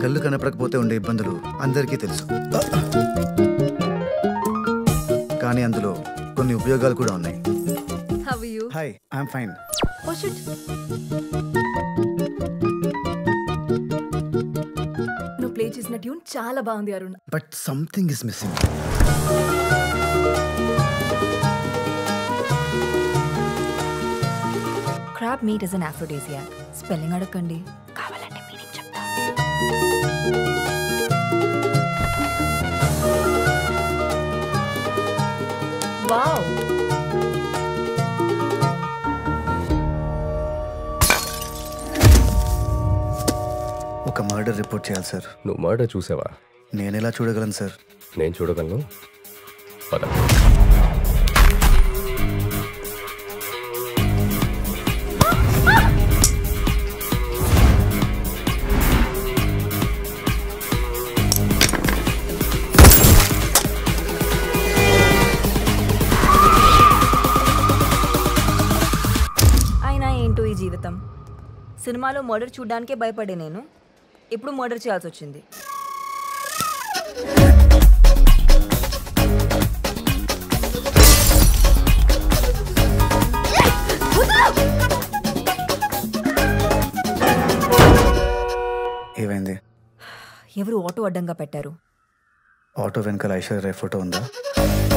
కళ్ళు కనపడకపోతే ఉండే ఇబ్బందులు అందరికీ తెలుసు కానీ అందులో కొన్ని ఉపయోగాలు కూడా ఉన్నాయి how you hi I'm fine oh shit నువ్వు ప్లే చేసిన ట్యూన్ చాలా బాగుంది Arun but something is missing crab meat is an aphrodisiac spelling అడగండి కావాలంటే మీనింగ్ చెప్తా వావ్ ఒక మర్డర్ రిపోర్ట్ చేయాలి సార్ నువ్వు మర్డర్ చూసావా నేను ఎలా చూడగలను సార్ నేను చూడగలను పద అయినా ఏంటో ఈ జీవితం సినిమాలో మర్డర్ చూడ్డానికే భయపడే నేను ఇప్పుడు మర్డర్ చేయాల్సి వచ్చింది ఏమైంది ఎవరు ఆటో అడ్డంగా పెట్టారు ఆటో వెనకాల ఐశ్వర్య రాయ్ ఫోటో ఉందా